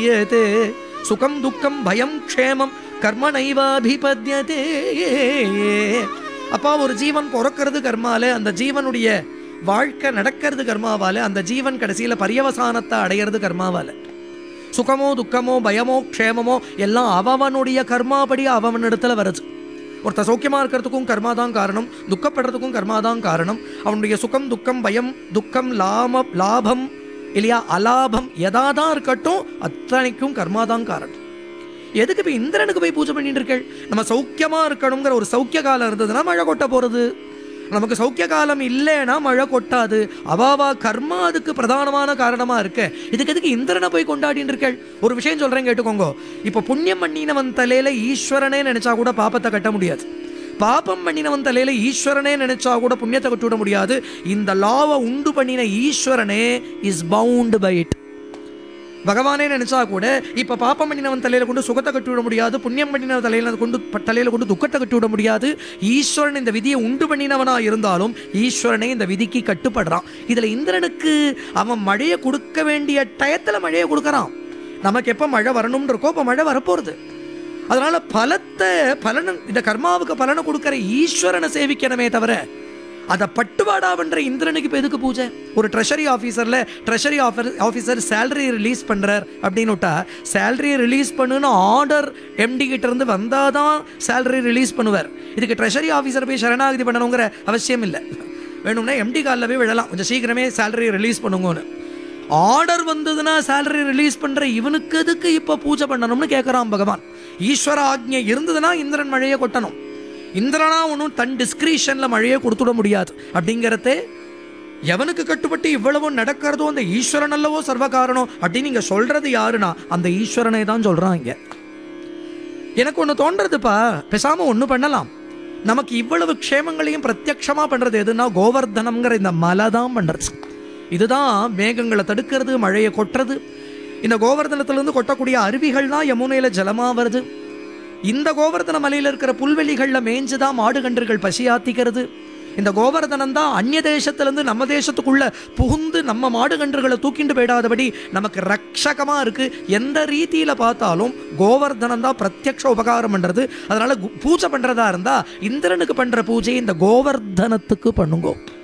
விபத்யதே சுகம் துக்கம் பயம் க்ஷேமம் கர்ம நைவாபிபத்யதே அப்பா ஒரு ஜீவன் பிறக்கிறது கர்மால அந்த ஜீவனுடைய வாழ்க்கை நடக்கிறது கர்மாவால அந்த ஜீவன் கடைசியில பரியவசானத்தை அடையிறது கர்மாவால சுகமோ துக்கமோ பயமோ க்ஷேமமோ எல்லாம் அவனுடைய கர்மாபடி அவனிடத்துல வருது ஒருத்தர் சௌக்கியமா இருக்கிறதுக்கும் கர்மா தான் காரணம் துக்கப்படுறதுக்கும் கர்மா தான் காரணம் அவனுடைய சுகம் துக்கம் பயம் துக்கம் லாம லாபம் இல்லையா அலாபம் எதாதான் இருக்கட்டும் அத்தனைக்கும் கர்மா தான் காரணம் எதுக்கு இப்போ இந்திரனுக்கு போய் பூஜை பண்ணிட்டு இருக்கேள் நம்ம சௌக்கியமா இருக்கணுங்கிற ஒரு சௌக்கிய காலம் இருந்ததுன்னா மழை கொட்ட போறது நமக்கு சௌக்கிய காலம் இல்லைன்னா மழை கொட்டாது அவாவா கர்மா அதுக்கு பிரதானமான காரணமா இருக்கு இதுக்கு எதுக்கு இந்திரனை போய் கொண்டாடிட்டு இருக்கேள் ஒரு விஷயம் சொல்றேன் கேட்டுக்கோங்க இப்போ புண்ணியம் பண்ணினவன் தலையில ஈஸ்வரனே நினைச்சா கூட பாப்பத்தை கட்ட முடியாது பாபம் பண்ணினவன் தலையில ஈஸ்வரனே நினைச்சா கூட புண்ணியத்தை கட்டி விட முடியாது இந்த லாவை உண்டு பண்ணின ஈஸ்வரனே இஸ் பவுண்ட் பை இட் பகவானே நினைச்சா கூட இப்ப பாப்பம் பண்ணினவன் தலையில கொண்டு சுகத்தை கட்டி விட முடியாது புண்ணியம் பண்ணினவன் தலையில கொண்டு தலையில கொண்டு துக்கத்தை கட்டி விட முடியாது ஈஸ்வரன் இந்த விதியை உண்டு பண்ணினவனா இருந்தாலும் ஈஸ்வரனே இந்த விதிக்கு கட்டுப்படுறான் இதுல இந்திரனுக்கு அவன் மழையை கொடுக்க வேண்டிய டயத்துல மழையை கொடுக்கறான் நமக்கு எப்ப மழை வரணும்னு இருக்கோ அப்ப மழை வரப்போறது அதனால பலத்தை பலன இந்த கர்மாவுக்கு பலனை கொடுக்கிற ஈஸ்வரனை சேவிக்கணுமே தவிர அதை பட்டுவாடா பண்ற இந்திரனுக்கு இப்போ எதுக்கு பூஜை ஒரு ட்ரெஷரி ஆஃபீஸரில் treasury offer officer salary release பண்ணுறார் அப்படின்னு விட்டா சேலரி ரிலீஸ் பண்ணுன்னு ஆர்டர் எம்டி கிட்ட இருந்து வந்தால் தான் சேலரி ரிலீஸ் பண்ணுவார் இதுக்கு ட்ரெஷரி ஆஃபீஸர் போய் சரணாகதி பண்ணணுங்கிற அவசியம் இல்லை வேணும்னா எம்டி காலில் போய் விழலாம் கொஞ்சம் சீக்கிரமே சேலரி ரிலீஸ் பண்ணுங்கன்னு ஆர்டர் வந்ததுன்னா சேலரி ரிலீஸ் பண்ற இவனுக்கு எதுக்கு இப்போ பூஜை பண்ணணும்னு கேட்குறான் பகவான் ஈஸ்வர ஆக்ஞை இருந்ததுன்னா இந்திரன் மழையை கொட்டணும் இந்திரனா ஒன்றும் தன் டிஸ்கிரிஷனில் மழையை கொடுத்துட முடியாது அப்படிங்கிறதே எவனுக்கு கட்டுப்பட்டு இவ்வளவு நடக்கிறதோ அந்த ஈஸ்வரன் அல்லவோ சர்வ காரணம் அப்படின்னு நீங்க சொல்றது யாருன்னா அந்த ஈஸ்வரனை தான் சொல்றான் இங்க எனக்கு ஒன்று தோன்றதுப்பா பேசாம ஒன்று பண்ணலாம் நமக்கு இவ்வளவு க்ஷேமங்களையும் பிரத்யக்ஷமா பண்றது எதுனா கோவர்தனம்ங்கிற இந்த மலை தான் பண்றது இதுதான் மேகங்களை தடுக்கிறது மழையை கொட்டுறது இந்த கோவர்தனத்திலிருந்து கொட்டக்கூடிய அருவிகள் தான் யமுனையில ஜலமா வருது இந்த கோவர்தன மலையில இருக்கிற புல்வெளிகள்ல மேய்ஞ்சுதான் மாடு கன்றுகள் பசியாத்திக்கிறது இந்த கோவர்தனம் தான் அந்நிய தேசத்திலிருந்து நம்ம தேசத்துக்குள்ள புகுந்து நம்ம மாடு கன்றுகளை தூக்கிண்டு போயிடாதபடி நமக்கு ரக்ஷகமா இருக்கு எந்த ரீதியில பார்த்தாலும் கோவர்தனம் தான் பிரத்யக்ஷ உபகாரம் பண்றது அதனால கு- பூஜை பண்றதா இருந்தா இந்திரனுக்கு பண்ற பூஜை இந்த கோவர்தனத்துக்கு பண்ணுங்கோ